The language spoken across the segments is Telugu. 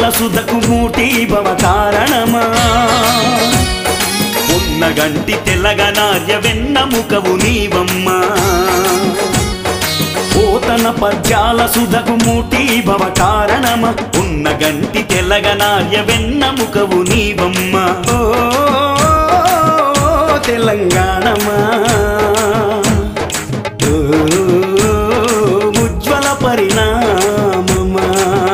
సుధకు మూటి భవ కారణమా ఉన్నగంటి తెల్లగనార్య వెన్నముకవు నీవమ్మా పోతన పద్యాల సుధకు మూటి భవ కారణమ ఉన్నగంటి తెల్లగనార్య వెన్నముకవు నీవమ్మ ఓ తెలంగాణమా ఓ, ఉజ్వల పరిణామమా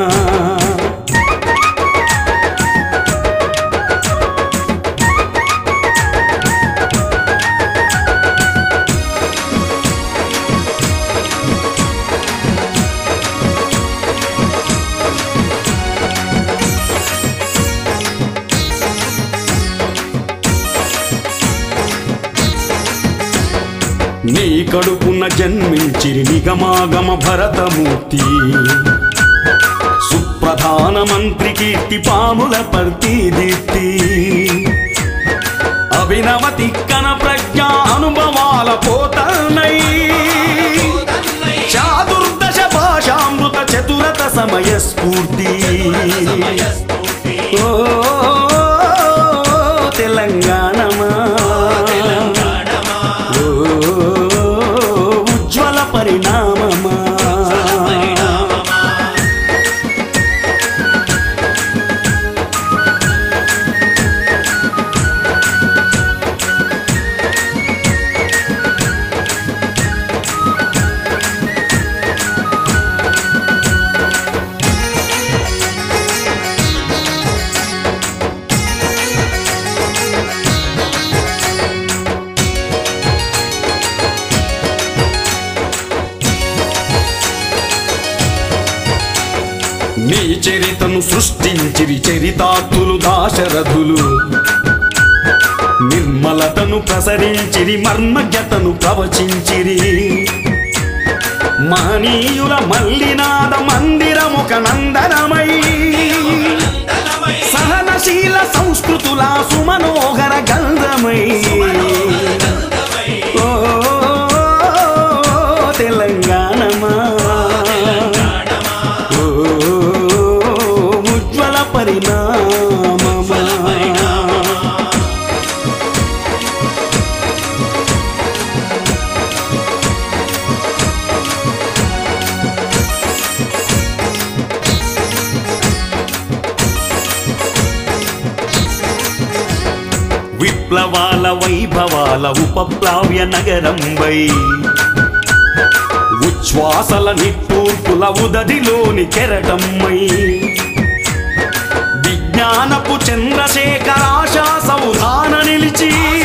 నీ కడుపున జన్మించిరి నిగమాగమ భరతమూర్తి సుప్రధాన మంత్రి కీర్తి పాముల పర్తి దీప్తి అభినవ తిక్కన ప్రజ్ఞా అనుభవాల పోతనై చాతుర్దశ భాషామృత చతురత సమయ స్ఫూర్తి ఓ తెలంగాణమా ఓ ఉజ్వల పరిణామమా నీ చరితను సృష్టించిరి చరితార్థులు దాశరథులు నిర్మలతను ప్రసరించిరి మర్మజ్ఞతను ప్రవచించిరి మహనీయుల మల్లినాద మందిరముక నందనమై సహనశీల సంస్కృతుల సుమనోహర గంధమై ఓ తెలంగాణమా ఓ ఉజ్వల పరిణామమా విప్లవాల వైభవాల ఉపప్లావ్య నగరంబై ఉచ్ఛ్వాసల నిట్టూర్పుల ఉదదిలోని కెరటమ్మై విజ్ఞానపు చంద్రశేఖరాశా సౌధాన నిలిచి